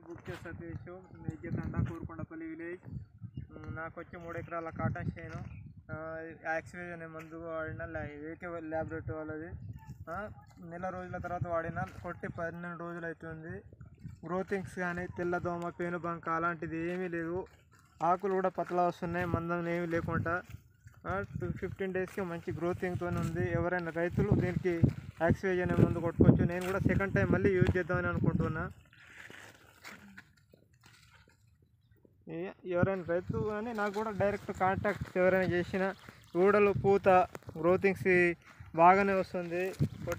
గుప్తే సతీష్ మేజతండ Kurukondapalli village um, నాకు వచ్చి మూడు ఎకరాల కాటన్ చేను యాక్సివేజ్ అనే మందు వాడిన ఏకే ల్యాబొరేటరీ వాళ్ళది ఆ, నెల రోజుల తర్వాత వాడిన కొట్టి పన్నెండు రోజులు అవుతుంది గ్రోతింగ్స్ కానీ తెల్లదోమ పేనుబంక అలాంటిది ఏమీ లేదు ఆకులు కూడా పతలా వస్తున్నాయి మందం ఏమీ లేకుండా ఫిఫ్టీన్ డేస్కి మంచి గ్రోతింగ్తో ఉంది ఎవరైనా రైతులు దీనికి యాక్సివేజ్ అనే మందు కొట్టుకోవచ్చు నేను కూడా సెకండ్ టైం మళ్ళీ యూజ్ చేద్దామని అనుకుంటున్నా ఏ- ఎవరైనా రైతు కానీ నాకు కూడా డైరెక్ట్ కాంటాక్ట్ ఎవరైనా చేసిన ఊడలు పూత గ్రోతింగ్స్ బాగానే వస్తుంది